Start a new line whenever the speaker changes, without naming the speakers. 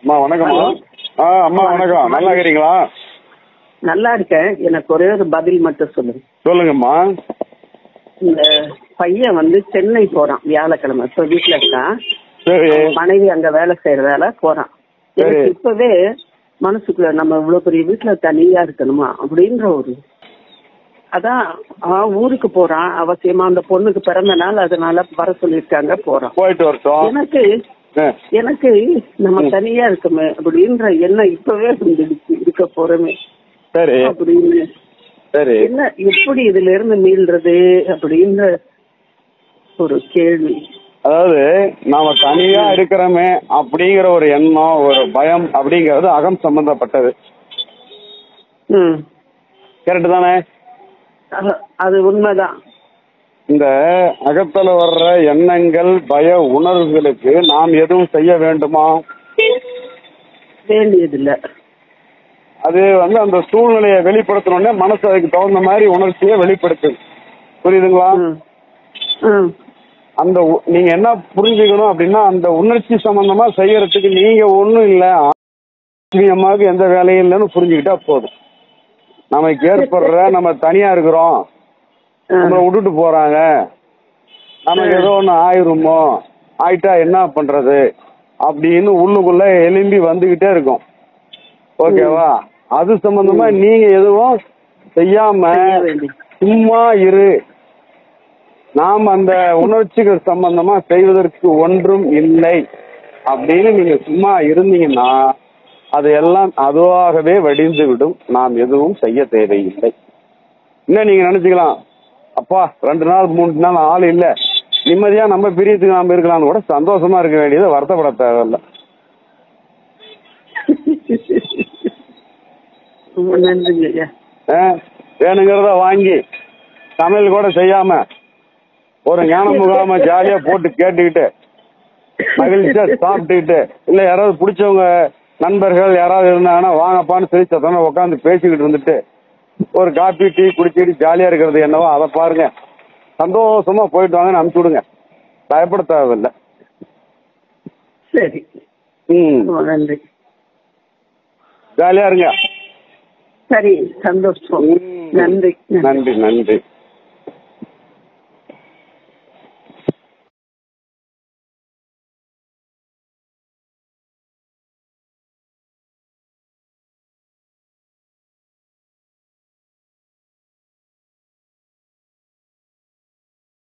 அம்மா வணக்கம்மா ஆ அம்மா வணக்கம் நல்லா இருக்கிறீங்களா
நல்லா இருக்கேன் எனக்கு ஒரே ஒரு பதில் மட்டும் சொல்லுங்க
சொல்லுங்கம்மா
இந்த பையன் வந்து சென்னை போறான் வியாழக்கிழமை இப்போ வீட்டுல இருக்கான்
சரி
மனைவி அங்க வேலை செய்யறதால போறான் எனக்கு
சரி.
இப்பவே மனசுக்குள்ள நம்ம இவ்வளவு பெரிய வீட்டுல தனியா இருக்கணுமா அப்படின்ற ஒரு அதான் அவன் ஊருக்கு போறான் அவசியமா அந்த பொண்ணுக்கு பிறந்த நாள் அதனால வர சொல்லியிருக்காங்க போறான்
போயிட்டு வரட்டும்
எனக்கு
ஆ,
எனக்கு நம்ம தனியா இருக்குமே அப்படின்ற எண்ணம் இப்பவே வந்துடுச்சு இருக்க போறமே
சரி
அப்படின்னு
சரி
என்ன எப்படி இதுல இருந்து மீள்றது அப்படின்ற ஒரு கேள்வி
அதாவது நாம தனியா இருக்கிறோமே அப்படிங்கிற ஒரு எண்ணம் ஒரு பயம் அப்படிங்கிறது அகம் சம்பந்தப்பட்டது
ம்
கரெக்ட் தானே
அ- அது உண்மைதான்
இந்த அகத்துல வர்ற எண்ணங்கள் பய உணர்வுகளுக்கு நாம் எதுவும் செய்ய வேண்டுமா
வேண்டியதில்ல
அது வந்து அந்த சூழ்நிலையை வெளிப்படுத்தணும்னே மனசு அதுக்கு தகுந்த மாதிரி உணர்ச்சியை வெளிப்படுத்துது புரியுதுங்களா
ம். ம்.
அந்த உ- நீங்க என்ன புரிஞ்சுக்கணும் அப்படின்னா அந்த உணர்ச்சி சம்பந்தமா செய்யறதுக்கு நீங்க ஒண்ணும் இல்ல ஆத்மீயமாக எந்த வேலையும் இல்லைன்னு புரிஞ்சுக்கிட்டா போதும் நமக்கு ஏற்படுற நம்ம தனியா இருக்கிறோம் நம்மளை விட்டுட்டு போறாங்க நமக்கு ஏதோ ஒண்ணு ஆயிருமோ ஆயிட்டா என்ன பண்றது அப்படின்னு உள்ளுக்குள்ள எலும்பி வந்துகிட்டே இருக்கும் ஓகேவா அது சம்பந்தமா நீங்க எதுவும் செய்யாம
செய்ய வேண்டியது.
சும்மா இரு நாம் அந்த உணர்ச்சிகள் சம்பந்தமா செய்வதற்கு ஒன்றும் இல்லை அப்படின்னு நீங்க சும்மா இருந்தீங்கன்னா அது எல்லாம் அதுவாகவே வடிந்து விடும் நாம் எதுவும் செய்ய தேவையில்லை இன்னும் நீங்க நினைச்சுக்கலாம் அப்பா ரெண்டு நாள் மூணு நாள் ஆள் இல்ல நிம்மதியா நம்ம பிரியத்துக்கு நாம இருக்கலாம்னு கூட சந்தோஷமா இருக்க வேண்டியது வருத்தப்பட தேவையில்லை
ரொம்ப நன்றிங்க ஐயா
ஆ, வேணுங்கிறத வாங்கி சமையல் கூட செய்யாம ஒரு ஞான முகாம ஜாலியா போட்டு கேட்டுக்கிட்டு மகிழ்ச்சியா சாப்பிட்டுக்கிட்டு இல்ல யாராவது பிடிச்சவங்க நண்பர்கள் யாராவது இருந்தாங்கன்னா வாங்கப்பான்னு சொல்லி சத்தமா உட்காந்து பேசிக்கிட்டு இருந்துட்டு ஒரு காபி டீ குடிச்சிட்டு ஜாலியா இருக்கிறது என்னவோ அதை பாருங்க சந்தோஷமா போயிட்டு வாங்கன்னு அனுப்பிச்சு விடுங்க பயப்பட தேவையில்லை
சரி
ம்
ரொம்ப நன்றி
ஜாலியா இருங்க
சரி சந்தோஷம்
ம்.
நன்றி
நன்றி நன்றி